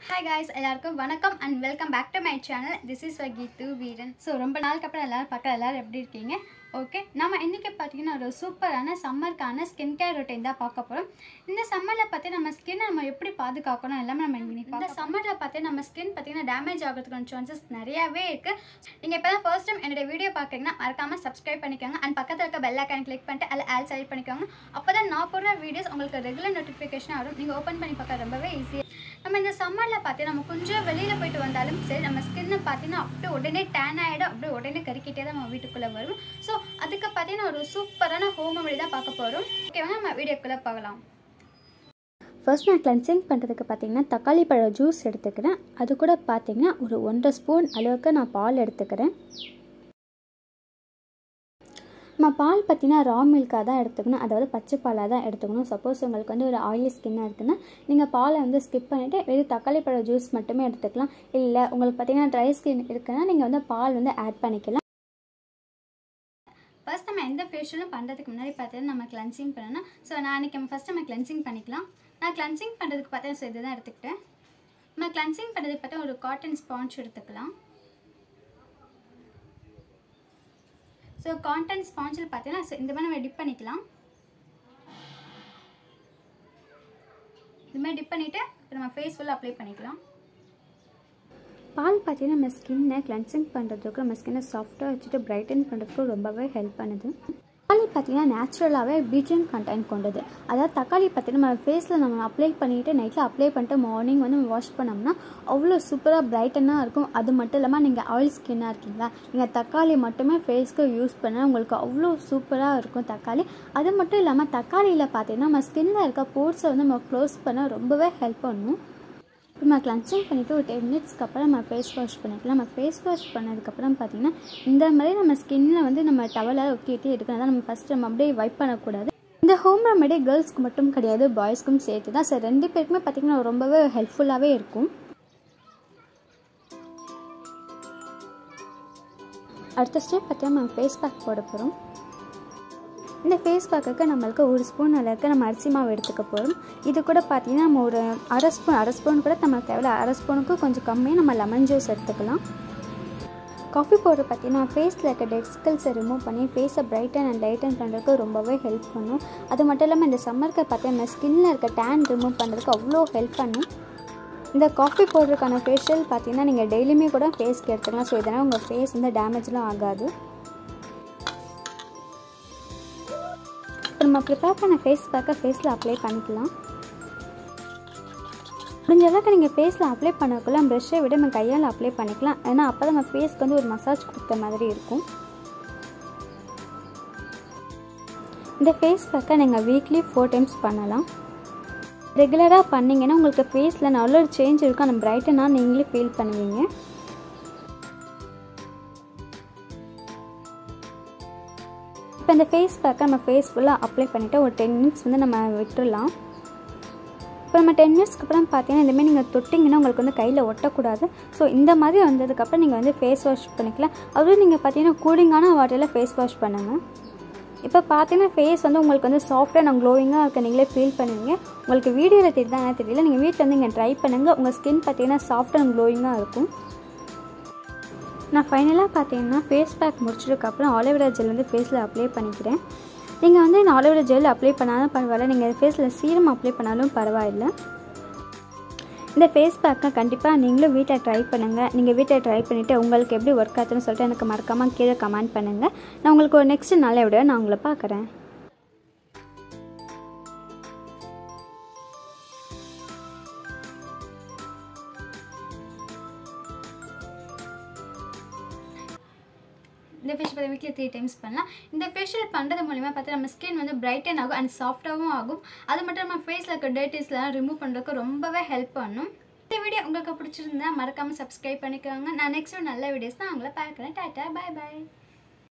hi guys எல்லாருக்கும் வணக்கம் and welcome back to my channel this is Keethu Veeran so ரொம்ப நாளுக்கு அப்புறம் எல்லாரும் பார்க்க எல்லாரும் எப்படி இருக்கீங்க ஓகே நம்ம இன்றைக்கி பார்த்தீங்கன்னா ஒரு சூப்பரான சம்மருக்கான ஸ்கின் கேர் ரொட்டீன் தான் பார்க்க போகிறோம் இந்த சம்மரில் பார்த்து நம்ம ஸ்கின்னை நம்ம எப்படி பாதுகாக்கணும் எல்லாமே நம்ம இன்னைக்கு இந்த சம்மரில் பார்த்து நம்ம ஸ்கின் பார்த்தீங்கன்னா டேமேஜ் ஆகிறதுக்கான சான்சஸ் நிறையாவே இருக்குது நீங்கள் இப்போ தான் ஃபர்ஸ்ட் டைம் என்னோட வீடியோ பார்க்குறீங்கன்னா மறக்காமல் சப்ஸ்கிரைப் பண்ணிக்கோங்க அண்ட் பக்கத்தில் இருக்க பெல் ஐக்கான் கிளிக் பண்ணிட்டு அதில் ஆல் செலக்ட் பண்ணிக்கோங்க அப்போ தான் நான் போடுற வீடியோஸ் உங்களுக்கு ரெகுலர் நோட்டிஃபிகேஷன் வரும் நீங்கள் ஓப்பன் பண்ணி பார்க்க ரொம்பவே ஈஸியாக நம்ம இந்த சம்மரில் பார்த்து நம்ம கொஞ்சம் வெளியில் போயிட்டு வந்தாலும் சரி நம்ம ஸ்கின்னை பார்த்தீங்கன்னா அப்படியே உடனே டேன் ஆகிடும் அப்படியே உடனே கறிக்கிட்டே தான் நம்ம வீட்டுக்குள்ளே வரும் ஸோ அதுக்கு பார்த்தீங்கன்னா ஒரு சூப்பரான ஹோம் ரெமெடி தான் பார்க்க போகிறோம் ஓகேவா நம்ம வீடியோக்குள்ளே பார்க்கலாம் ஃபர்ஸ்ட் நான் கிளென்சிங் பண்ணுறதுக்கு பார்த்தீங்கன்னா தக்காளி பழ ஜூஸ் எடுத்துக்கிறேன் அது கூட பார்த்தீங்கன்னா ஒரு ஒன்றரை ஸ்பூன் அளவுக்கு நான் பால் எடுத்துக்கிறேன் நம்ம பால் பார்த்தீங்கன்னா ரா மில்காக தான் எடுத்துக்கணும் அதாவது பச்சை பாலாக தான் எடுத்துக்கணும் சப்போஸ் உங்களுக்கு வந்து ஒரு ஆயிலி ஸ்கின்னாக இருக்குன்னா நீங்கள் பாலை வந்து ஸ்கிப் பண்ணிவிட்டு வெறும் தக்காளி பழ ஜூஸ் மட்டுமே எடுத்துக்கலாம் இல்லை உங்களுக்கு பார்த்தீங்கன்னா ட்ரை ஸ்கின் இருக்குன்னா நீங்கள் வந்து பால் வந்து ஆட் பண்ணிக்கலாம் ஃபர்ஸ்ட் நம்ம எந்த ஃபேஷியலும் பண்ணுறதுக்கு முன்னாடி பார்த்தீங்கன்னா நம்ம கிளென்சிங் பண்ணணும் ஸோ நான் அன்றைக்கி நம்ம ஃபஸ்ட் நம்ம கிளென்சிங் பண்ணிக்கலாம் நான் கிளென்சிங் பண்ணுறதுக்கு பார்த்தா ஸோ இதுதான் எடுத்துக்கிட்டேன் நம்ம கிளென்சிங் பண்ணுறதுக்கு பார்த்தா ஒரு காட்டன் ஸ்பாஞ்ச் எடுத்துக்கலாம் ஸோ காட்டன் ஸ்பாஞ்சில் பார்த்தீங்கன்னா so இந்த மாதிரி நம்ம டிப் பண்ணிக்கலாம் இந்த மாதிரி டிப் பண்ணிவிட்டு நம்ம ஃபேஸ் ஃபுல்லாக அப்ளை பண்ணிக்கலாம் பால் பார்த்தீங்கன்னா நம்ம ஸ்கின்னை கிளென்சிங் பண்ணுறதுக்கு நம்ம ஸ்கின்னை சாஃப்டாக வச்சுட்டு பிரைட்டன் பண்ணுறதுக்கு ரொம்பவே ஹெல்ப் பண்ணுது தக்காளி பார்த்தீங்கன்னா நேச்சுரலாகவே பீஜன் கண்டென்ட் கொண்டது அதாவது தக்காளி பார்த்தீங்கன்னா நம்ம ஃபேஸில் நம்ம அப்ளை பண்ணிவிட்டு நைட்டில் அப்ளை பண்ணிட்டு மார்னிங் வந்து நம்ம வாஷ் பண்ணோம்னா அவ்வளோ சூப்பராக பிரைட்டனாக இருக்கும் அது மட்டும் இல்லாமல் நீங்கள் ஆயில் ஸ்கின்னாக இருக்கீங்களா நீங்கள் தக்காளி மட்டுமே ஃபேஸ்க்கு யூஸ் பண்ணால் உங்களுக்கு அவ்வளோ சூப்பராக இருக்கும் தக்காளி அது மட்டும் இல்லாமல் தக்காளியில் பார்த்தீங்கன்னா நம்ம ஸ்கின்னில் இருக்க போர்ட்ஸை வந்து நம்ம க்ளோஸ் பண்ண ரொம்பவே ஹெல்ப் பண்ணும் இப்போ நம்ம கிளன்சிங் பண்ணிவிட்டு ஒரு டென் மினிட்ஸ்க்கு அப்புறம் நம்ம ஃபேஸ் வாஷ் பண்ணிக்கலாம் நம்ம ஃபேஸ் வாஷ் பண்ணதுக்கப்புறம் பார்த்திங்கன்னா இந்த மாதிரி நம்ம ஸ்கின்னில் வந்து நம்ம டவலாக ஒட்டி ஒட்டி எடுக்கணும் நம்ம ஃபஸ்ட்டு நம்ம அப்படியே வைப் பண்ணக்கூடாது இந்த ஹோம் ரெமெடி கேர்ள்ஸ்க்கு மட்டும் கிடையாது பாய்ஸ்க்கும் சேர்த்து தான் சார் ரெண்டு பேருக்குமே பார்த்திங்கன்னா ரொம்பவே ஹெல்ப்ஃபுல்லாகவே இருக்கும் அடுத்த ஸ்டெப் பார்த்தீங்கன்னா நம்ம ஃபேஸ் பேக் போட போகிறோம் இந்த ஃபேஸ் பேக்குக்கு நம்மளுக்கு ஒரு ஸ்பூன் அளவுக்கு நம்ம அரிசி மாவு எடுத்துக்க போகிறோம் இது கூட பார்த்தீங்கன்னா நம்ம ஒரு அரை ஸ்பூன் அரை ஸ்பூன் கூட நம்மளுக்கு தேவையில்ல அரை ஸ்பூனுக்கு கொஞ்சம் கம்மியாக நம்ம லெமன் ஜூஸ் எடுத்துக்கலாம் காஃபி பவுடர் பார்த்தீங்கன்னா ஃபேஸில் இருக்க டெட் ஸ்கில்ஸை ரிமூவ் பண்ணி ஃபேஸை பிரைட்டன் அண்ட் லைட்டன் பண்ணுறதுக்கு ரொம்பவே ஹெல்ப் பண்ணும் அது மட்டும் இல்லாமல் இந்த சம்மருக்கு பார்த்தீங்கன்னா ஸ்கின்னில் இருக்க டேன் ரிமூவ் பண்ணுறதுக்கு அவ்வளோ ஹெல்ப் பண்ணும் இந்த காஃபி பவுடருக்கான ஃபேஷியல் பார்த்தீங்கன்னா நீங்கள் டெய்லியுமே கூட ஃபேஸ்க்கு எடுத்துக்கலாம் ஸோ இதனால் உங்கள் ஃபேஸ் வந்து டேமேஜ்லாம் ஆகாது இப்போ நம்ம ப்ரிப்பேர் பண்ண ஃபேஸ் பேக்கை ஃபேஸில் அப்ளை பண்ணிக்கலாம் முடிஞ்ச அளவுக்கு நீங்கள் ஃபேஸில் அப்ளை பண்ணக்குள்ள ப்ரெஷ்ஷை விட நம்ம கையால் அப்ளை பண்ணிக்கலாம் ஏன்னா அப்போ தான் நம்ம ஃபேஸ்க்கு வந்து ஒரு மசாஜ் கொடுத்த மாதிரி இருக்கும் இந்த ஃபேஸ் பேக்கை நீங்கள் வீக்லி ஃபோர் டைம்ஸ் பண்ணலாம் ரெகுலராக பண்ணிங்கன்னா உங்களுக்கு ஃபேஸில் நல்ல ஒரு சேஞ்ச் இருக்கும் அந்த பிரைட்டனாக நீங்களே ஃபீல் பண்ணுவீங்க இப்போ இந்த ஃபேஸ் பேக்கை நம்ம ஃபேஸ் ஃபுல்லாக அப்ளை பண்ணிவிட்டு ஒரு டென் மினிட்ஸ் வந்து நம்ம விட்டுடலாம் இப்போ நம்ம டென் மினிட்ஸ்க்கு அப்புறம் பார்த்தீங்கன்னா இந்தமாதிரி நீங்கள் தொட்டிங்கன்னா உங்களுக்கு வந்து கையில் ஒட்டக்கூடாது ஸோ இந்த மாதிரி வந்ததுக்கப்புறம் நீங்கள் வந்து ஃபேஸ் வாஷ் பண்ணிக்கலாம் அதுவும் நீங்கள் பார்த்தீங்கன்னா கூலிங்கான வாட்டரில் ஃபேஸ் வாஷ் பண்ணுங்கள் இப்போ பார்த்தீங்கன்னா ஃபேஸ் வந்து உங்களுக்கு வந்து சாஃப்டாக நான் க்ளோவிங்காக இருக்க நீங்களே ஃபீல் பண்ணுவீங்க உங்களுக்கு வீடியோவில் தெரியுதாங்க தெரியல நீங்கள் வீட்டில் வந்து நீங்கள் ட்ரை பண்ணுங்கள் உங்கள் ஸ்கின் பார்த்தீங்கன்னா சாஃப்ட் அண்ட் க்ளோவிங்காக இருக்கும் நான் ஃபைனலாக பார்த்தீங்கன்னா ஃபேஸ் பேக் முடிச்சதுக்கப்புறம் ஆலிவேரா ஜெல் வந்து ஃபேஸில் அப்ளை பண்ணிக்கிறேன் நீங்கள் வந்து இந்த ஆலிவேரா ஜெல் அப்ளை பண்ணாலும் பரவாயில்ல நீங்கள் ஃபேஸில் சீரம் அப்ளை பண்ணாலும் பரவாயில்ல இந்த ஃபேஸ் பேக்கை கண்டிப்பாக நீங்களும் வீட்டில் ட்ரை பண்ணுங்கள் நீங்கள் வீட்டில் ட்ரை பண்ணிவிட்டு உங்களுக்கு எப்படி ஒர்க் ஆச்சுன்னு சொல்லிட்டு எனக்கு மறக்காமல் கீழே கமெண்ட் பண்ணுங்கள் நான் உங்களுக்கு ஒரு நெக்ஸ்ட் நல்ல விட நான் உங்களை பார்க்குறேன் இந்த ஃபேஷியல் பார்த்து வீக்லி த்ரீ டைம்ஸ் பண்ணலாம் இந்த ஃபேஷியல் பண்ணுறது மூலிமா பார்த்து நம்ம ஸ்கின் வந்து பிரைட்டன் ஆகும் அண்ட் சாஃப்டாகவும் ஆகும் அது மட்டும் நம்ம ஃபேஸில் இருக்க டேட்டிஸ்லாம் ரிமூவ் பண்ணுறதுக்கு ரொம்பவே ஹெல்ப் பண்ணும் இந்த வீடியோ உங்களுக்கு பிடிச்சிருந்தா மறக்காமல் சப்ஸ்கிரைப் பண்ணிக்கோங்க நான் நெக்ஸ்ட் நல்ல வீடியோஸ் தான் உங்களை பார்க்குறேன் டாட்டா பாய் பாய்